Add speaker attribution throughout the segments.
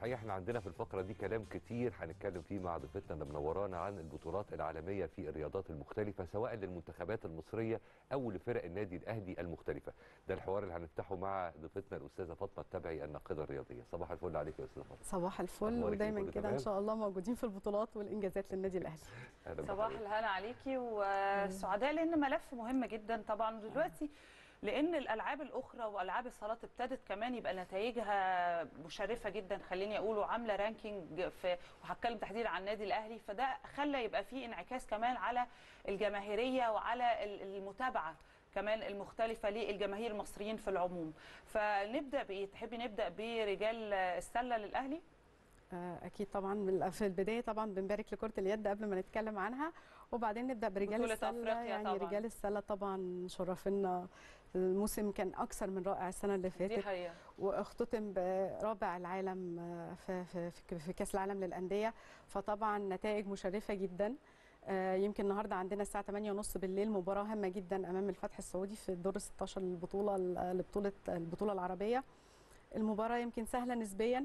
Speaker 1: الحقيقه احنا عندنا في الفقره دي كلام كتير هنتكلم فيه مع ضيفتنا اللي منورانا عن البطولات العالميه في الرياضات المختلفه سواء للمنتخبات المصريه او لفرق النادي الاهلي المختلفه ده الحوار اللي هنفتحه مع ضيفتنا الاستاذه فاطمه التبعي الناقده الرياضيه صباح الفل عليك يا استاذه فاطمه
Speaker 2: صباح الفل
Speaker 1: أخبارك إيه؟
Speaker 2: ودايما
Speaker 1: كله
Speaker 2: كده
Speaker 1: تمام؟
Speaker 2: ان شاء الله موجودين في البطولات والانجازات للنادي الاهلي
Speaker 1: أهلا
Speaker 3: صباح
Speaker 1: بحضرتك.
Speaker 3: الهنا عليكي وسعداء لان ملف مهم جدا طبعا دلوقتي لان الالعاب الاخرى والعاب الصالات ابتدت كمان يبقى نتائجها مشرفه جدا خليني اقول وعامله رانكينج في وهتكلم تحديدا عن النادي الاهلي فده خلى يبقى فيه انعكاس كمان على الجماهيريه وعلى ال- المتابعه كمان المختلفه للجماهير المصريين في العموم فنبدا بايه تحبي نبدا برجال السله للاهلي
Speaker 2: آه، اكيد طبعا من- في البدايه طبعا بنبارك لكره اليد قبل ما نتكلم عنها وبعدين نبدا برجال
Speaker 3: بطولة
Speaker 2: السله
Speaker 3: أفريقيا
Speaker 2: يعني
Speaker 3: طبعاً.
Speaker 2: رجال السله طبعا شرفنا الموسم كان اكثر من رائع السنه اللي
Speaker 3: دي
Speaker 2: فاتت
Speaker 3: حقيقه
Speaker 2: واختتم برابع العالم آه، في في في- في كاس العالم للانديه فطبعا نتائج مشرفه جدا آه، يمكن النهارده عندنا الساعه 8:30 بالليل مباراه هامه جدا امام الفتح السعودي في الدور 16 للبطوله لبطوله البطوله العربيه المباراه يمكن سهله نسبيا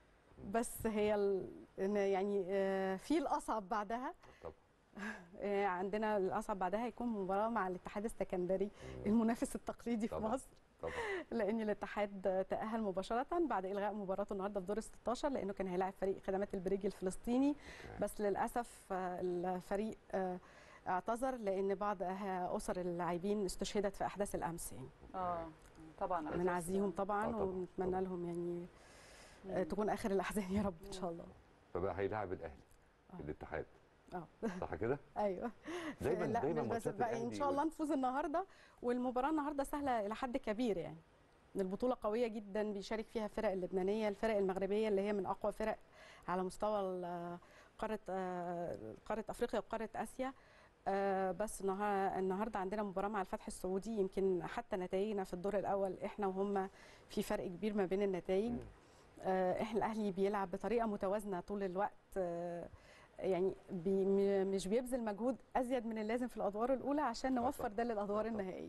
Speaker 2: بس هي ال- إن يعني آه، في الاصعب بعدها
Speaker 1: طب
Speaker 2: آه، عندنا الاصعب بعدها هيكون مباراه مع الاتحاد السكندري المنافس التقليدي في
Speaker 1: طبعاً.
Speaker 2: مصر
Speaker 1: طبعا
Speaker 2: لان الاتحاد تاهل مباشره بعد الغاء مباراته النهارده في دور ال 16 لانه كان هيلاعب فريق خدمات البريج الفلسطيني بس للاسف آه، الفريق آه، اعتذر لان بعض آه، اسر اللاعبين استشهدت في احداث الامس يعني
Speaker 3: اه طبعا
Speaker 2: بنعزيهم
Speaker 1: آه،
Speaker 2: طبعا
Speaker 1: طبعاً،
Speaker 2: ونتمنى
Speaker 1: طبعاً.
Speaker 2: لهم يعني آه، تكون اخر الاحزان يا رب ان شاء الله
Speaker 1: فبقى هيلاعب الاهلي
Speaker 2: آه.
Speaker 1: في الاتحاد
Speaker 2: اه
Speaker 1: صح كده؟
Speaker 2: ايوه
Speaker 1: دايما
Speaker 2: لا
Speaker 1: دايما
Speaker 2: مش بس
Speaker 1: ماتشات
Speaker 2: بقى ان
Speaker 1: الأهلي
Speaker 2: شاء الله نفوز النهارده والمباراه النهارده سهله الى حد كبير يعني البطولة قوية جدا بيشارك فيها الفرق اللبنانية الفرق المغربية اللي هي من أقوى فرق على مستوى ال- قارة آه، قارة أفريقيا وقارة آسيا آه، بس النها- النهارده عندنا مباراة مع الفتح السعودي يمكن حتى نتائجنا في الدور الأول إحنا وهم في فرق كبير ما بين النتائج
Speaker 1: مم.
Speaker 2: آه، احنا الاهلي بيلعب بطريقه متوازنه طول الوقت آه، يعني بي م- مش بيبذل مجهود ازيد من اللازم في الادوار الاولى عشان
Speaker 1: آه
Speaker 2: نوفر
Speaker 1: طبعاً.
Speaker 2: ده للادوار
Speaker 1: آه طبعاً.
Speaker 2: النهائيه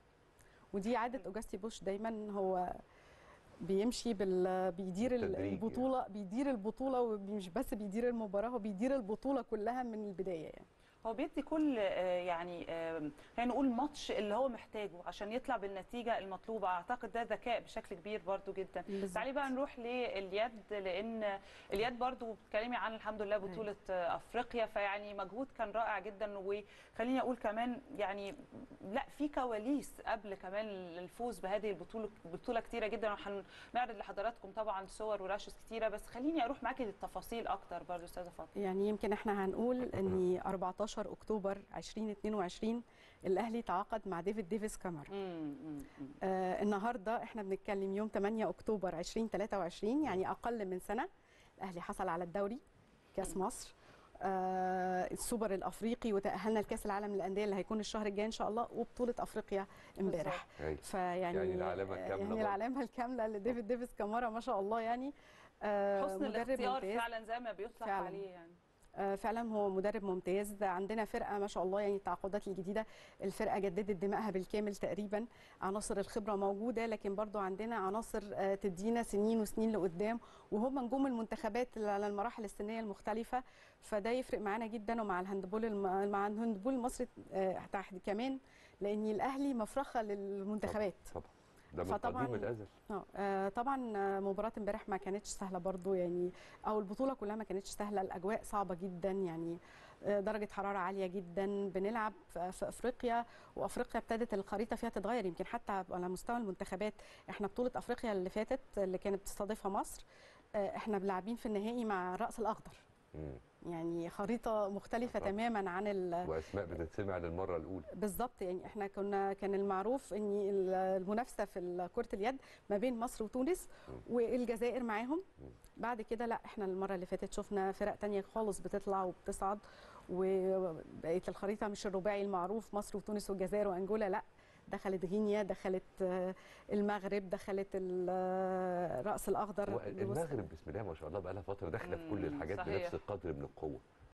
Speaker 2: ودي عاده اوجاستي بوش دايما هو بيمشي بال بيدير ال-
Speaker 1: بالتدريج
Speaker 2: البطوله بيدير البطوله ومش بس بيدير المباراه هو بيدير البطوله كلها من البدايه يعني
Speaker 3: هو بيدي كل آه، يعني آه، خلينا نقول ماتش اللي هو محتاجه عشان يطلع بالنتيجه المطلوبه اعتقد ده ذكاء بشكل كبير برضو جدا
Speaker 2: بالظبط.
Speaker 3: تعالي بقى نروح لليد لان اليد برضو بتتكلمي عن الحمد لله بطوله آه، افريقيا فيعني مجهود كان رائع جدا وخليني اقول كمان يعني لا في كواليس قبل كمان الفوز بهذه البطوله بطوله كتيره جدا وهنعرض لحضراتكم طبعا صور وراشز كتيره بس خليني اروح معاكي للتفاصيل اكتر برضو استاذه فاطمه
Speaker 2: يعني يمكن احنا هنقول ان 14 اكتوبر 2022 الاهلي تعاقد مع ديفيد ديفيس كاميرا
Speaker 3: مم، مم، مم.
Speaker 2: آه النهارده احنا بنتكلم يوم 8 اكتوبر 2023 يعني اقل من سنه الاهلي حصل على الدوري كاس مصر آه السوبر الافريقي وتاهلنا لكاس العالم للانديه اللي هيكون الشهر الجاي ان شاء الله وبطوله افريقيا امبارح
Speaker 1: أيوة.
Speaker 2: فيعني
Speaker 1: يعني العلامة الكاملة
Speaker 2: يعني
Speaker 1: برضه.
Speaker 2: العلامه الكامله لديفيد ديفيس كامارا ما شاء الله يعني آه
Speaker 3: حسن
Speaker 2: مدرب
Speaker 3: الاختيار
Speaker 2: ممتاز.
Speaker 3: فعلا زي ما بيطلق
Speaker 2: فعلاً.
Speaker 3: عليه يعني
Speaker 2: آه، فعلا هو مدرب ممتاز عندنا فرقه ما شاء الله يعني التعاقدات الجديده الفرقه جددت دمائها بالكامل تقريبا عناصر الخبره موجوده لكن برضو عندنا عناصر آه، تدينا سنين وسنين لقدام وهم نجوم المنتخبات اللي على المراحل السنيه المختلفه فده يفرق معانا جدا ومع الهاندبول الم... مع الهاندبول المصري آه، تحت كمان لان الاهلي مفرخه للمنتخبات
Speaker 1: طبعا ده من
Speaker 2: فطبعاً-
Speaker 1: قديم الازل
Speaker 2: اه آه، طبعا آه، مباراة امبارح ما كانتش سهلة برضو يعني او البطولة كلها ما كانتش سهلة الاجواء صعبة جدا يعني آه، درجة حرارة عالية جدا بنلعب في في افريقيا وافريقيا ابتدت الخريطة فيها تتغير يمكن حتى على مستوى المنتخبات احنا بطولة افريقيا اللي فاتت اللي كانت بتستضيفها مصر آه، احنا بلاعبين في النهائي مع الرأس الاخضر
Speaker 1: مم.
Speaker 2: يعني خريطة مختلفة
Speaker 1: طبعاً.
Speaker 2: تماما عن ال
Speaker 1: واسماء بتتسمع للمره الاولى
Speaker 2: بالظبط يعني احنا كنا كان المعروف ان ال- المنافسه في كره اليد ما بين مصر وتونس والجزائر معاهم بعد كده لا احنا المره اللي فاتت شفنا فرق تانية خالص بتطلع وبتصعد وبقت الخريطه مش الرباعي المعروف مصر وتونس والجزائر وانجولا لا دخلت غينيا دخلت آه، المغرب دخلت ال- آه، الراس الاخضر
Speaker 1: المغرب بسم الله ما شاء الله بقى لها فتره داخله في كل
Speaker 3: مم،
Speaker 1: الحاجات
Speaker 3: صحيح.
Speaker 1: بنفس القدر من القوه